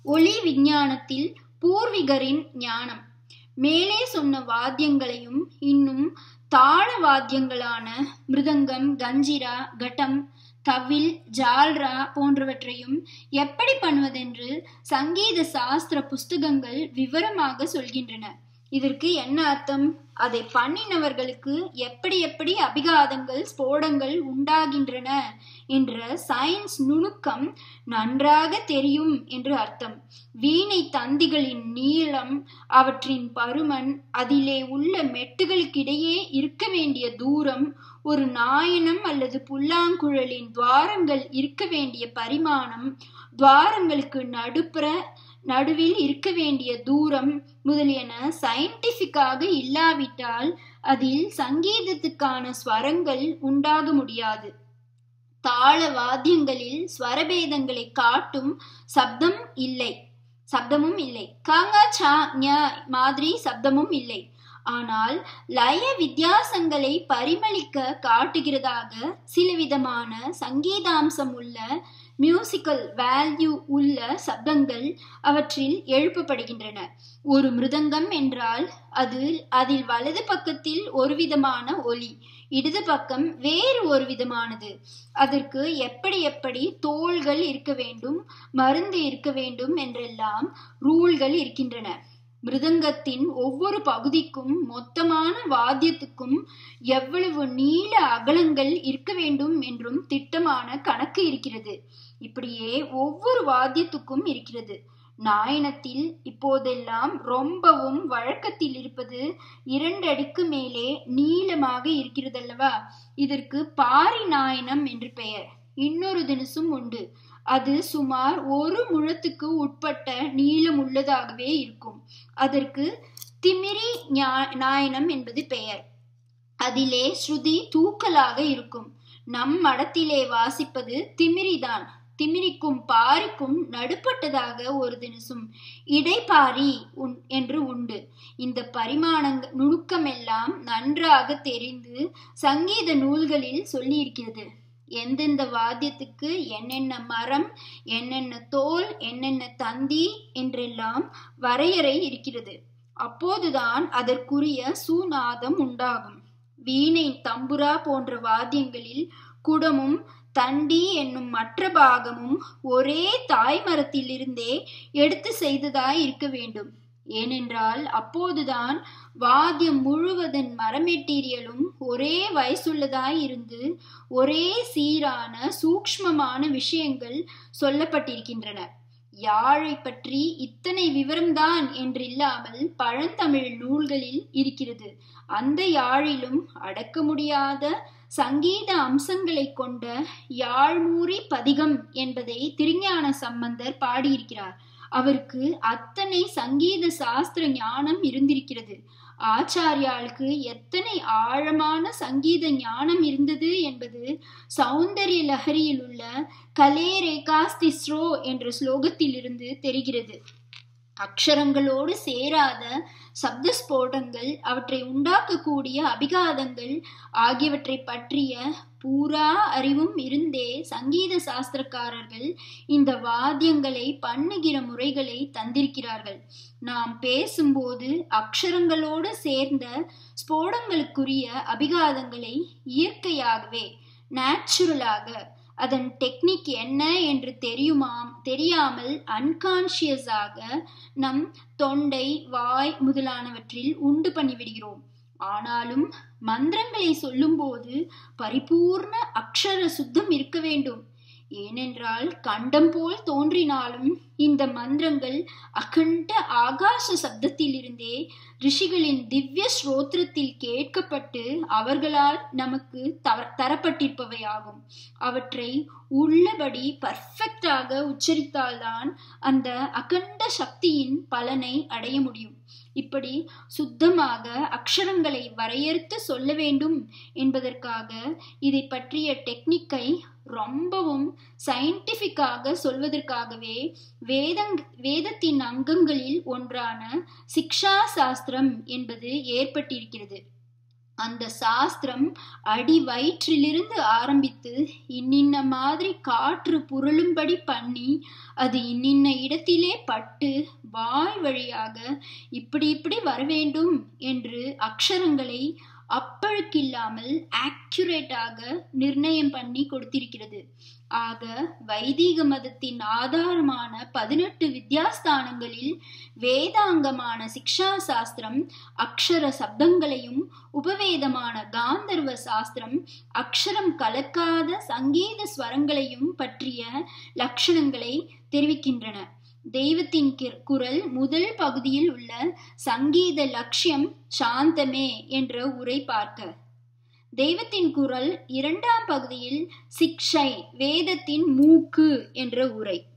ஒளி விஞ்ஞானத்தில் பூர்விகரின் ஞானம் மேலே சொன்ன வாத்தியங்களையும் இன்னும் தாள வாத்தியங்களான மிருதங்கம் கஞ்சிரா கட்டம் தவில் ஜால்ரா போன்றவற்றையும் எப்படி பண்ணுவதென்று சங்கீத சாஸ்திர புஸ்தகங்கள் விவரமாக சொல்கின்றன இதற்கு என்ன அர்த்தம் அதை பண்ணினவர்களுக்கு எப்படி எப்படி அபிகாதங்கள் ஸ்போடங்கள் உண்டாகின்றன என்ற சயின்ஸ் நுணுக்கம் நன்றாக தெரியும் என்று அர்த்தம் வீணை தந்திகளின் நீளம் அவற்றின் பருமன் அதிலே உள்ள மெட்டுகளுக்கிடையே இருக்க வேண்டிய தூரம் ஒரு நாயனம் அல்லது புல்லாங்குழலின் துவாரங்கள் இருக்க வேண்டிய பரிமாணம் துவாரங்களுக்கு நடுப்புற நடுவில் இருக்க வேண்டிய தூரம் முதலியன சயின்டிபிக்காக இல்லாவிட்டால் அதில் சங்கீதத்துக்கான ஸ்வரங்கள் உண்டாக முடியாது தாள வாத்தியங்களில் ஸ்வரபேதங்களை காட்டும் சப்தம் இல்லை சப்தமும் இல்லை காங்கா சா ஞ மாதிரி சப்தமும் இல்லை ஆனால் லய வித்தியாசங்களை பரிமளிக்க காட்டுகிறதாக சில விதமான சங்கீதாம்சம் உள்ள மியூசிக்கல் வேல்யூ உள்ள சப்தங்கள் அவற்றில் எழுப்பப்படுகின்றன ஒரு மிருதங்கம் என்றால் அது அதில் வலது பக்கத்தில் ஒரு விதமான ஒலி இடது பக்கம் வேறு ஒரு விதமானது அதற்கு எப்படி எப்படி தோள்கள் இருக்க வேண்டும் மருந்து இருக்க வேண்டும் என்றெல்லாம் ரூல்கள் இருக்கின்றன மிருதங்கத்தின் ஒவ்வொரு பகுதிக்கும் மொத்தமான வாத்தியத்துக்கும் எவ்வளவு நீள அகலங்கள் இருக்க வேண்டும் என்றும் திட்டமான கணக்கு இருக்கிறது இப்படியே ஒவ்வொரு வாத்தியத்துக்கும் இருக்கிறது நாயனத்தில் இப்போதெல்லாம் ரொம்பவும் வழக்கத்தில் இருப்பது இரண்டு அடிக்கு மேலே நீளமாக இருக்கிறதல்லவா இதற்கு பாரி நாயனம் என்று பெயர் இன்னொரு தினசும் உண்டு அது சுமார் ஒரு முழத்துக்கு உட்பட்ட நீளம் உள்ளதாகவே இருக்கும் அதற்கு திமிரி நாயனம் என்பது பெயர் அதிலே ஸ்ருதி தூக்கலாக இருக்கும் நம் மடத்திலே வாசிப்பது திமிரிதான் திமிரிக்கும் பாரிக்கும் நடுப்பட்டதாக ஒரு தினசும் இடைப்பாரி உன் என்று உண்டு இந்த பரிமாணங்க நுணுக்கமெல்லாம் நன்றாக தெரிந்து சங்கீத நூல்களில் சொல்லியிருக்கிறது எந்தெந்த வாத்தியத்துக்கு என்னென்ன மரம் என்னென்ன தோல் என்னென்ன தந்தி என்றெல்லாம் வரையறை இருக்கிறது அப்போதுதான் அதற்குரிய சுநாதம் உண்டாகும் வீணை தம்புரா போன்ற வாத்தியங்களில் குடமும் தண்டி என்னும் மற்ற பாகமும் ஒரே தாய்மரத்திலிருந்தே எடுத்து செய்ததாய் இருக்க வேண்டும் ஏனென்றால் அப்போதுதான் வாத்தியம் முழுவதன் மர மெட்டீரியலும் ஒரே வயசுள்ளதாய் இருந்து ஒரே சீரான சூக்ஷ்மமான விஷயங்கள் சொல்லப்பட்டிருக்கின்றன யாழை பற்றி இத்தனை விவரம்தான் என்றில்லாமல் பழந்தமிழ் நூல்களில் இருக்கிறது அந்த யாழிலும் அடக்க முடியாத சங்கீத அம்சங்களை கொண்ட யாழ்மூரி பதிகம் என்பதை திருஞான சம்பந்தர் பாடியிருக்கிறார் அவருக்கு அத்தனை சங்கீத சாஸ்திர ஞானம் இருந்திருக்கிறது ஆச்சாரியாளுக்கு எத்தனை ஆழமான சங்கீத ஞானம் இருந்தது என்பது சௌந்தரிய லஹரியில் உள்ள கலே ரேகாஸ்திஸ்ரோ என்ற ஸ்லோகத்திலிருந்து தெரிகிறது அக்ஷரங்களோடு சேராத சப்த ஸ்போடங்கள் அவற்றை உண்டாக்கக்கூடிய அபிகாதங்கள் ஆகியவற்றை பற்றிய பூரா அறிவும் இருந்தே சங்கீத சாஸ்திரக்காரர்கள் இந்த வாத்தியங்களை பண்ணுகிற முறைகளை தந்திருக்கிறார்கள் நாம் பேசும்போது அக்ஷரங்களோடு சேர்ந்த ஸ்போடங்களுக்குரிய அபிகாதங்களை இயற்கையாகவே நேச்சுரலாக அதன் டெக்னிக் என்ன என்று தெரியுமாம் தெரியாமல் அன்கான்சியஸாக நம் தொண்டை வாய் முதலானவற்றில் உண்டு பண்ணிவிடுகிறோம் ஆனாலும் மந்திரங்களை சொல்லும்போது பரிபூர்ண அக்ஷர சுத்தம் இருக்க வேண்டும் ஏனென்றால் கண்டம் போல் தோன்றினாலும் இந்த மந்திரங்கள் அகண்ட ஆகாச சப்தத்திலிருந்தே ரிஷிகளின் திவ்ய ஸ்ரோத்திரத்தில் கேட்கப்பட்டு அவர்களால் நமக்கு தரப்பட்டிருப்பவையாகும் அவற்றை உள்ளபடி பர்ஃபெக்டாக உச்சரித்தால்தான் அந்த அகண்ட சக்தியின் பலனை அடைய முடியும் இப்படி சுத்தமாக அக்ஷரங்களை வரையறுத்து சொல்ல வேண்டும் என்பதற்காக இதை பற்றிய டெக்னிக்கை ரொம்பவும் சயின்டிஃபிக்காக சொல்வதற்காகவே வேதங் வேதத்தின் அங்கங்களில் ஒன்றான சிக்ஷா சாஸ்திரம் என்பது ஏற்பட்டிருக்கிறது அந்த சாஸ்திரம் அடி வயிற்றிலிருந்து ஆரம்பித்து இன்னின்ன மாதிரி காற்று புரளும்படி பண்ணி அது இன்னின்ன இடத்திலே பட்டு வாய் வழியாக இப்படி இப்படி வரவேண்டும் என்று அக்ஷரங்களை அப்பழுக்கில்லாமல் ஆக்யூரேட்டாக நிர்ணயம் பண்ணி கொடுத்திருக்கிறது ஆக வைதீக மதத்தின் ஆதாரமான பதினெட்டு வித்யாஸ்தானங்களில் வேதாங்கமான சிக்ஷா சாஸ்திரம் அக்ஷர சப்தங்களையும் உபவேதமான காந்தர்வ சாஸ்திரம் அக்ஷரம் கலக்காத சங்கீத ஸ்வரங்களையும் பற்றிய லட்சணங்களை தெரிவிக்கின்றன தெய்வத்தின் குரல் முதல் பகுதியில் உள்ள சங்கீத லட்சியம் சாந்தமே என்ற உரை பார்க்க தெய்வத்தின் குரல் இரண்டாம் பகுதியில் சிக்ஷை வேதத்தின் மூக்கு என்ற உரை